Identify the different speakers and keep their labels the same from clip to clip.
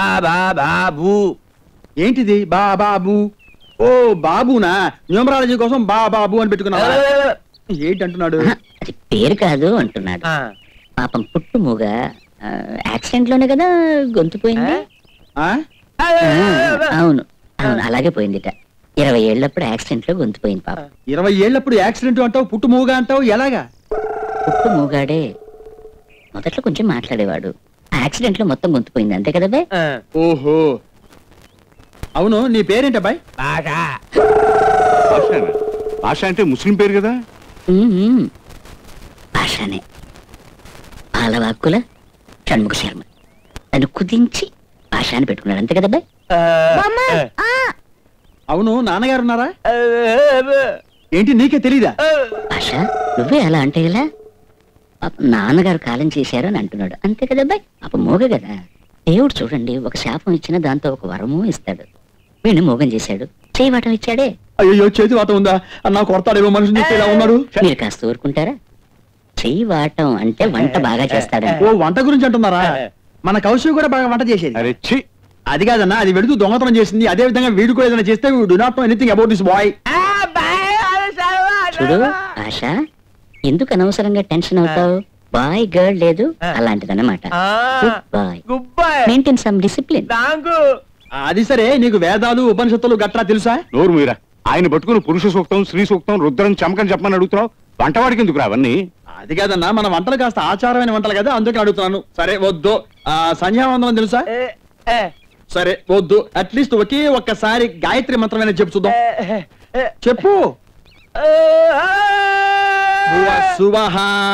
Speaker 1: బా బాబు
Speaker 2: ఏంటిది బా బాబు ఓ బాబునా న్యూమరాలజీ కోసం బా బాబు అని పెట్టుకున్నావా ఏంటంటున్నాడు
Speaker 3: అది పేరు కాదు అంటున్నాడు
Speaker 1: ఆ,
Speaker 3: పాపం పుట్టు మూగ యాక్సిడెంట్ లోనే కదా గొంతు పోయింది
Speaker 2: ఆ?
Speaker 1: ఆ,
Speaker 3: ఆ, అవును అవును అలాగే పోయిందిట ఇరవై ఏళ్ళప్పుడు యాక్సిడెంట్ లో గొంతు పోయింది పాపం
Speaker 2: ఇరవై ఏళ్ళప్పుడు యాక్సిడెంట్ అంటావు పుట్టు మూగా అంటావు ఎలాగా
Speaker 3: పుట్టు మూగాడే మొదట్లో కొంచెం మాట్లాడేవాడు యాక్సిడెంట్ లో మొత్తం గొంతు పోయింది అంతే కదా బే
Speaker 1: ఆ.
Speaker 2: ఓహో అవును నీ పేరేంటి అబ్బాయి
Speaker 1: భాష
Speaker 4: భాషనా? భాష అంటే ముస్లిం పేరు కదా
Speaker 3: మ్మ్. భాషనే పాలవాక్కుల షణ్ముఖ శర్మ నన్ను కుదించి భాష అని పెట్టుకున్నాడు అంతే కదా బే
Speaker 1: ఆ,
Speaker 2: అవును నాన్నగారు ఉన్నారా
Speaker 1: ఆ,
Speaker 2: ఏంటి నీకే తెలీదా
Speaker 1: ఆ,
Speaker 3: భాష నువ్వే అలా అంటే ఎలా పాప నాన్నగారు కాలం చేశారు అని అంటున్నాడు అంతే కదా అబ్బాయి పాప మోగ కదా దేవుడు చూడండి ఒక శాపం ఇచ్చిన దాంతో ఒక వరము ఇస్తాడు వీడిని మోగం చేశాడు చేయవటం ఇచ్చాడే
Speaker 2: అయ్యో చేతి వాత ఉందా అన్నా కొడతాడేమో మనిషిని చూస్తే ఇలా ఉన్నాడు
Speaker 3: మీరు కాస్త ఊరుకుంటారా చెయ్యి వాటం అంటే వంట బాగా చేస్తాడంట
Speaker 2: ఓ వంట గురించి అంటున్నారా మన కౌశిక్ కూడా బాగా వంట చేసేది
Speaker 4: అరే ఛీ
Speaker 2: అది కాదన్నా అది వెడుతూ దొంగతనం చేసింది అదే విధంగా వీడు కూడా ఏదైనా చేస్తే do not know anything about this boy
Speaker 1: ఆ, బాయ్, అది సర్వ,
Speaker 3: చూడు
Speaker 1: సర్వ.
Speaker 3: ఆశ ఎందుకు అనవసరంగా టెన్షన్ అవుతావు బాయ్ గర్ల్ లేదు
Speaker 1: ఆ.
Speaker 3: అలాంటిదన్నమాట
Speaker 1: ఆ,
Speaker 3: good boy
Speaker 1: good boy
Speaker 3: maintain some discipline
Speaker 1: thank you
Speaker 2: అది సరే నీకు వేదాలు ఉపనిషత్తులు గట్రా తెలుసా
Speaker 4: నోరు మీరా ఆయన పట్టుకుని పురుష సూక్తం స్త్రీ సూక్తం రుద్రం చమకని చెప్పమని అడుగుతున్నావు వంటవాడికి ఎందుకు అవన్నీ
Speaker 2: అది కాదన్నా మన వంటలు కాస్త ఆచారమైన వంటలు కదా అందుకే అడుగుతున్నాను సరే వద్దు ఆ సంధ్యావందనం తెలుసా
Speaker 1: ఏ, ఏ,
Speaker 2: సరే వద్దు అట్లీస్ట్ ఒకే ఒక్కసారి గాయత్రి మంత్రమైన చెప్పు చూద్దాం
Speaker 1: ఏ, ఏ,
Speaker 2: చెప్పు
Speaker 1: ఏ,
Speaker 2: భువ సువహ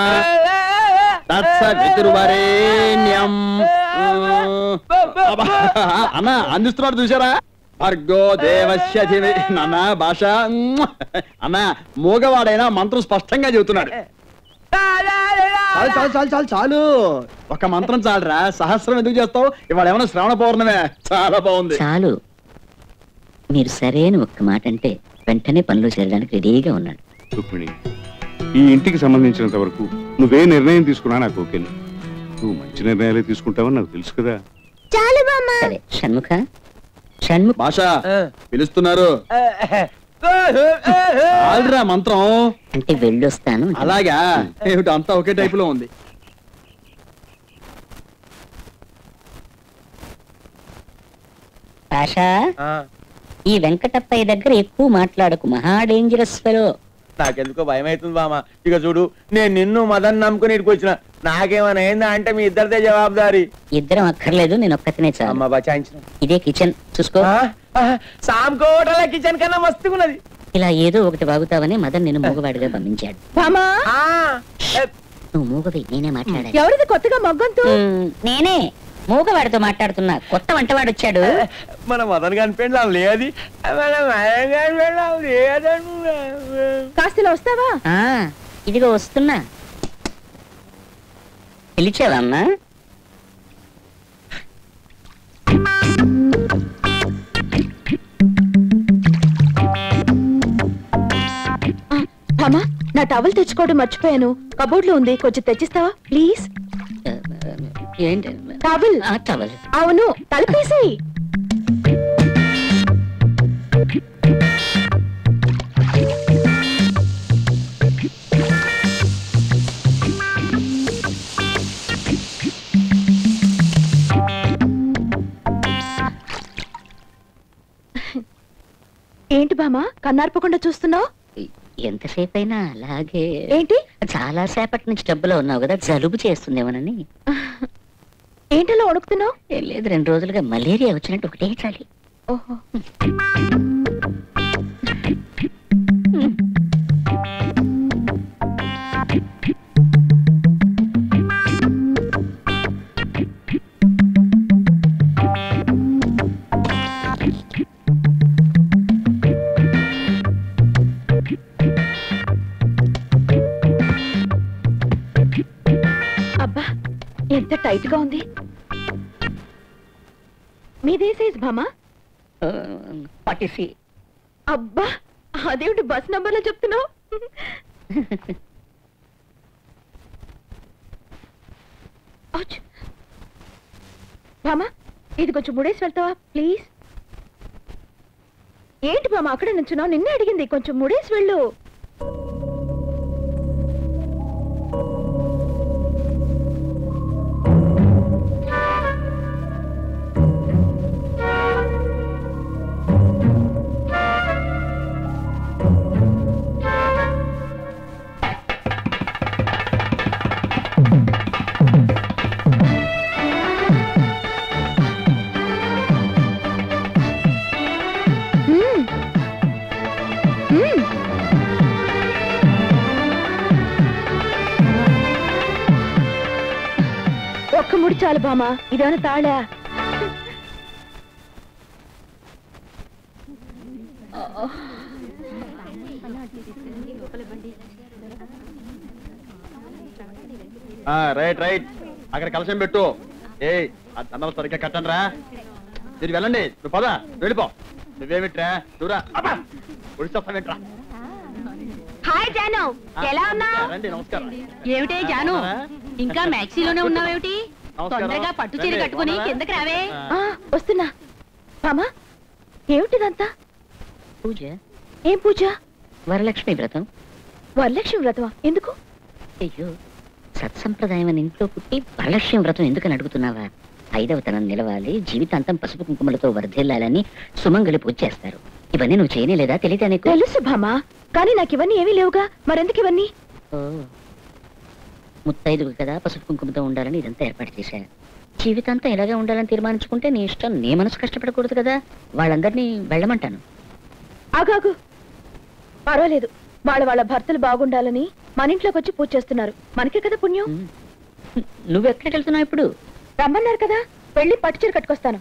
Speaker 2: తత్సవితుర్వరేణ్యం అబ్బా, అన్న అందిస్తున్నాడు చూసారా భర్గో దేవస్య ధిమి నాన్న భాష అన్న మూగవాడైనా మంత్రం స్పష్టంగా చెబుతున్నాడు చాలు చాలు చాలు చాలు చాలు ఒక మంత్రం చాలరా సహస్రం ఎందుకు చేస్తావు ఇవాళ ఏమైనా శ్రవణ పౌర్ణమే చాలా బాగుంది
Speaker 3: చాలు మీరు సరే అని ఒక్క మాట అంటే వెంటనే పనులు చేయడానికి రెడీగా ఉన్నాడు
Speaker 4: రుక్మిణి ఈ ఇంటికి సంబంధించినంత వరకు నువ్వే నిర్ణయం తీసుకున్నా నాకు ఓకేను నువ్వు మంచి నిర్ణయాలే తీసుకుంటావని నాకు తెలుసు కదా
Speaker 3: సరే షణ్ముఖ షణ్ముఖ
Speaker 2: భాష పిలుస్తున్నారు చాలురా మంత్రం
Speaker 3: అంటే వెళ్ళొస్తాను అంటున్నాడు.
Speaker 2: అలాగా ఏమిటి అంతా ఒకే టైప్ లో ఉంది
Speaker 3: ఆశా ఈ వెంకటప్పయ్య దగ్గర ఎక్కువ మాట్లాడకు మహా డేంజరస్ ఫెలో
Speaker 1: నాకెందుకో భయం అవుతుంది బామ ఇక చూడు నేను నిన్ను మదన్ నమ్ముకుని ఇక్కడికి వచ్చిన నాకేమైనా అయిందా అంటే మీ ఇద్దరిదే జవాబుదారి
Speaker 3: ఇద్దరం అక్కర్లేదు నేను ఒక్కతనే చాలు
Speaker 1: అమ్మ బచాయించిన
Speaker 3: ఇదే కిచెన్ చూసుకో
Speaker 1: సాంకోటల కిచెన్ కన్నా మస్తున్నది
Speaker 3: ఇలా ఏదో ఒకటి వాగుతావని మదన్ నేను మూగవాడిగా పంపించాడు
Speaker 5: బామా
Speaker 3: నువ్వు మూగవి నేనే మాట్లాడాలి
Speaker 5: ఎవరిది కొత్తగా మగ్గంతు
Speaker 3: మ్, నేనే మూగవాడితో మాట్లాడుతున్నా కొత్త వంటవాడు వచ్చాడు
Speaker 1: మన మదన్ కనిపెళ్ళాం లేది మన మదన్ కనిపెళ్ళాం లేదను
Speaker 5: కాస్త ఇలా వస్తావా
Speaker 3: ఆ ఇదిగో వస్తున్నా పిలిచావమ్మా
Speaker 5: బామా నా టవల్ తెచ్చుకోవడం మర్చిపోయాను కబోర్డ్ లో ఉంది కొంచెం తెచ్చిస్తావా ప్లీజ్
Speaker 3: ఏంటి
Speaker 5: టవల్
Speaker 3: ఆ, టవల్
Speaker 5: అవును తలపేసి ఏంటి బామా కన్నార్పకుండా చూస్తున్నావు
Speaker 3: ఎంతసేపు అయినా అలాగే
Speaker 5: ఏంటి
Speaker 3: చాలా సేపటి నుంచి డబ్బులో ఉన్నావు కదా జలుబు చేస్తుందేమోనని
Speaker 5: ఏంటలా వణుకుతున్నావు
Speaker 3: ఏం లేదు రెండు రోజులుగా మలేరియా వచ్చినట్టు ఒకటే చాలి
Speaker 5: ఓహో అబ్బా ఎంత టైట్ గా ఉంది మీదే సైజ్ భామా
Speaker 3: పటిసి
Speaker 5: అబ్బా అదేమిటి బస్ నంబర్లో చెప్తున్నావు భామా ఇది కొంచెం ముడేసి వెళ్తావా ప్లీజ్ ఏంటి బామ్మ అక్కడ నుంచున్నావు నిన్నే అడిగింది కొంచెం ముడేసి వెళ్ళు మ్మ్. మ్మ్. ఒక్క ముడి చాలు బామా ఇదేమైనా తాళా
Speaker 2: రైట్ రైట్ అక్కడ కలశం పెట్టు ఏ అన్నం సరిగ్గా కట్టండి రా మీరు వెళ్ళండి నువ్వు పద వెళ్ళిపో నువ్వేమిట్రా చూరా ఒడిస్తావేంట్రా
Speaker 5: హాయ్ జాను ఎలా ఉన్నావు
Speaker 2: రండి నమస్కారం
Speaker 6: ఏమిటే జాను ఇంకా మ్యాక్సీలోనే ఉన్నావేమిటి
Speaker 2: నమస్కారం.
Speaker 6: తొందరగా పట్టు చీర
Speaker 2: రండి,
Speaker 6: కట్టుకుని
Speaker 2: బాగున్నారా?
Speaker 6: కిందకి రావే
Speaker 5: ఆ, వస్తున్నా బామా ఏమిటిదంతా
Speaker 3: పూజ
Speaker 5: ఏం పూజ
Speaker 3: వరలక్ష్మి వ్రతం
Speaker 5: వరలక్ష్మి వ్రతమా ఎందుకు
Speaker 3: అయ్యో సత్సంప్రదాయం అని ఇంట్లో పుట్టి వరలక్ష్మి వ్రతం ఎందుకని అడుగుతున్నావా ఐదవ తనం నిలవాలి జీవితాంతం పసుపు కుంకుమలతో వర్ధిల్లాలని సుమంగళి పూజ చేస్తారు ఇవన్నీ నువ్వు చేయనేలేదా తెలియదా నీకు
Speaker 5: తెలుసు భామా కానీ నాకు ఇవన్నీ ఏమీ లేవుగా మరెందుకు ఇవన్నీ
Speaker 3: ఓ, ముత్తైదుగు కదా పసుపు కుంకుమతో ఉండాలని ఇదంతా ఏర్పాటు చేశా జీవితాంతం ఇలాగే ఉండాలని తీర్మానించుకుంటే నీ ఇష్టం నీ మనసు కష్టపడకూడదు కదా వాళ్ళందరినీ వెళ్ళమంటాను
Speaker 5: ఆగాగు పర్వాలేదు వాళ్ళ వాళ్ళ భర్తలు బాగుండాలని మన ఇంట్లోకి వచ్చి పూజ చేస్తున్నారు మనకే కదా పుణ్యం
Speaker 3: ఉమ్. నువ్వెక్కడికి వెళ్తున్నావు ఇప్పుడు
Speaker 5: రమ్మన్నారు కదా వెళ్ళి పట్టుచీర కట్టుకొస్తాను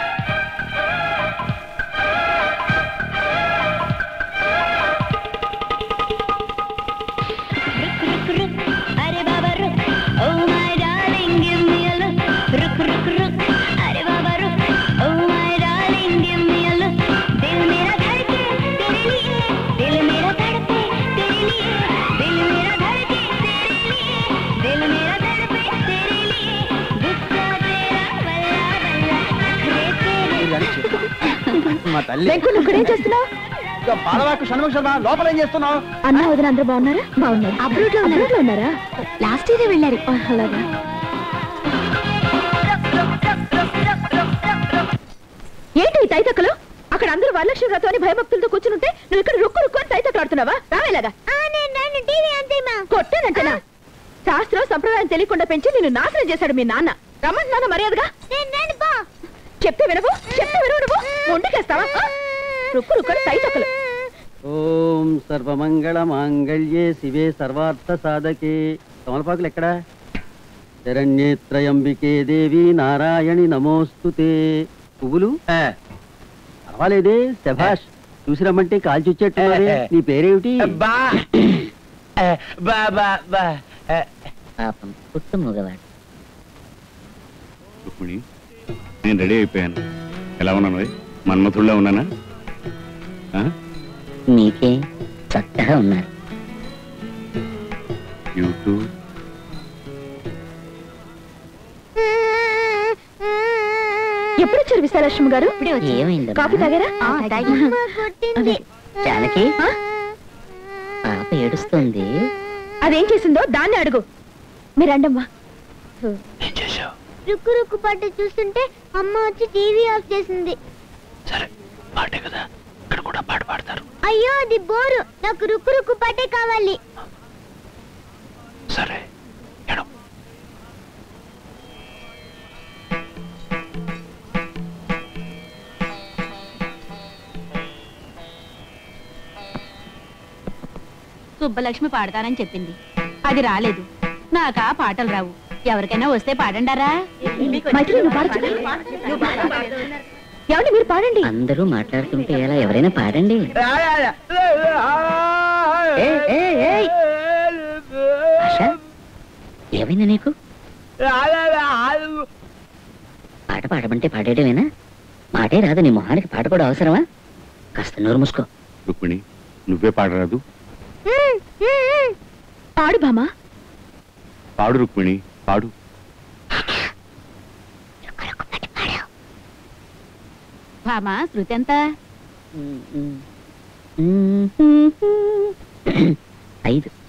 Speaker 6: అరే బాబా రుక్ oh my darling give me a look రుక్ రుక్ రుక్ అరే బాబా రుక్ oh my darling give me a look దిల్ మేరా ధड़के तेरे लिए दिल मेरा धड़के तेरे लिए दिल मेरा धड़के तेरे लिए दिल मेरा धड़के तेरे लिए गुस्सा तेरा बल्ला बल्ला नखरे तेरे
Speaker 2: మా తల్లి
Speaker 5: వెంకు నువ్వు ఇక్కడేం చేస్తున్నావు
Speaker 2: పాలవాకు షణ్ముఖ శర్మ లోపల ఏం చేస్తున్నావు
Speaker 5: అన్న వదిన అందరూ బాగున్నారా బాగున్నారు అబ్రూట్ లో ఉన్నారు ఉన్నారా లాస్ట్ ఇయర్ వెళ్ళారు అలాగా ఏంటి ఈ తైతక్కలు అక్కడ అందరూ వరలక్ష్మి వ్రతం అని భయభక్తులతో కూర్చుంటే నువ్వు ఇక్కడ రుక్కు రుక్కు అని తైతక్కలు ఆడుతున్నావా రావేలాగా కొట్టానంటనా శాస్త్రం సంప్రదాయం తెలియకుండా పెంచి నిన్ను నాశనం చేశాడు మీ నాన్న రమ్మంటున్నాను మర్యాదగా చెప్తే వినవు చెప్తే వినవు నువ్వు ముందుకేస్తావా ఆ? రుక్కు రుక్కు అని తైతక్కలు
Speaker 7: ఓం సర్వమంగళ మాంగళ్యే శివే సర్వార్థ సాధకే తమలపాకులు ఎక్కడా శరణ్యేత్రయంబికే దేవి నారాయణి నమోస్తుతే పువ్వులు పర్వాలేదే శభాష్ చూసి రమ్మంటే కాల్చి వచ్చేట్టున్నారే నీ పేరేమిటి
Speaker 1: బా ఏ, బా బా బా ఏ,
Speaker 3: పాపం పుట్టు మూగవాడు
Speaker 4: రుక్మిణి నేను రెడీ అయిపోయాను ఎలా ఉన్నాను ఓయ్? మన్మథుడిలా ఉన్నానా ఆ?
Speaker 3: నీకే చక్కగా ఉన్నారు
Speaker 4: You too.
Speaker 5: ఎప్పుడు వచ్చారు విశాలక్ష్మి గారు
Speaker 3: ఏమైంది
Speaker 5: కాఫీ తాగారా అదే.
Speaker 3: జానకి
Speaker 5: ఆ?
Speaker 3: పాప ఏడుస్తుంది
Speaker 5: అదేం చేసిందో దాన్ని అడుగు మీరండమ్మా
Speaker 8: రుక్కు రుక్కు పాట చూస్తుంటే అమ్మ వచ్చి టీవీ ఆఫ్ చేసింది అయ్యో అది బోరు నాకు రుక్కు రుక్కు పాటే కావాలి
Speaker 6: సుబ్బలక్ష్మి పాడతానని చెప్పింది అది రాలేదు నాకా పాటలు రావు ఎవరికైనా వస్తే పాడండారా
Speaker 5: మైత్రి నువ్వు పాడచ్చు ఏమండి మీరు పాడండి
Speaker 3: అందరూ మాట్లాడుతుంటే ఎలా ఎవరైనా పాడండి ఏయ్, ఏయ్, ఏయ్. ఆశ ఏమైంది నీకు పాట పాడమంటే పాడేయడమేనా మాటే రాదు నీ మొహానికి పాట కూడా అవసరమా కాస్త నోరు మూసుకో
Speaker 4: రుక్మిణి నువ్వే పాడరాదు
Speaker 5: పాడు బామా
Speaker 4: పాడు రుక్మిణి పాడు
Speaker 5: భామా శృతి ఎంత
Speaker 3: ఐదు